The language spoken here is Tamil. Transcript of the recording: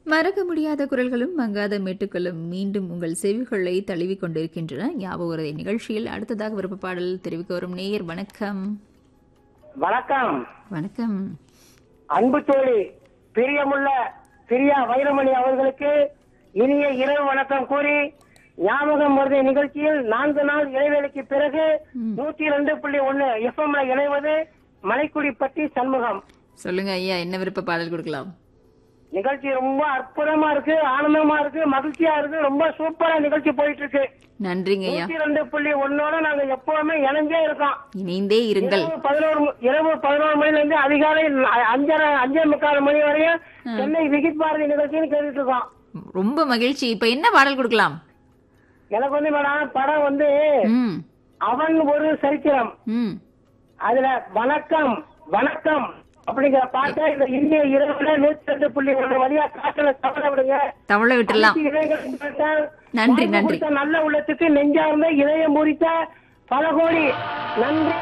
மறக்க முடியாத குரல்களும் மங்காத மெட்டுக்களும் மீண்டும் உங்கள் செவிகளை தழுவிக் கொண்டிருக்கின்றன ஞாபக உறுதி நிகழ்ச்சியில் அடுத்ததாக விருப்ப பாடல் தெரிவிக்க வரும் நேயர் வணக்கம் வணக்கம் வணக்கம் அன்பு தோழி பிரியமுள்ள பிரியா வைரமணி அவர்களுக்கு இனிய இரவு வணக்கம் கூறி ஞாபகம் வருதை நிகழ்ச்சியில் நான்கு நாள் இடைவேளைக்கு பிறகு நூத்தி ரெண்டு புள்ளி ஒன்னு எஃப்எம்ல இணைவது மலைக்குடிப்பட்டி சண்முகம் சொல்லுங்க ஐயா என்ன விருப்ப பாடல் கொடுக்கலாம் நிகழ்ச்சி ரொம்ப அற்புதமா இருக்கு ஆனந்தமா இருக்கு மகிழ்ச்சியா இருக்கு ரொம்ப சூப்பரா நிகழ்ச்சி போயிட்டு இருக்கு நன்றிங்க ஐயா நூத்தி ரெண்டு புள்ளி ஒன்னோட நாங்க எப்பவுமே இணைஞ்சே இருக்கோம் இணைந்தே இருங்கள் இரவு பதினோரு மு- இரவு பதினோரு மணில இருந்து அதிகாலை ந- அஞ்சரை அஞ்சே முக்கால் மணி வரையும் சென்னை விகித் பாரதி நிகழ்ச்சின்னு கேட்டுட்டு இருக்கோம் ரொம்ப மகிழ்ச்சி இப்ப என்ன பாடல் கொடுக்கலாம் எனக்கு வந்து மேடம் படம் வந்து ம் அவன் ஒரு சரித்திரம் ம் அதுல வணக்கம் வணக்கம் அப்படிங்கிற பாட்டை இந்த இந்திய இரவுல நூத்தி ரெண்டு புள்ளி ஒன்று வழியா காட்டுல தவற விடுங்க தவளை விட்டுலாம் அனைத்து இளைஞர்கள் கேட்ட நன்றி, வாய்ப்பு நன்றி. கொடுத்த நல்ல உள்ளத்துக்கு நெஞ்சார்ந்த இதயம் முறித்த பல கோடி நன்றி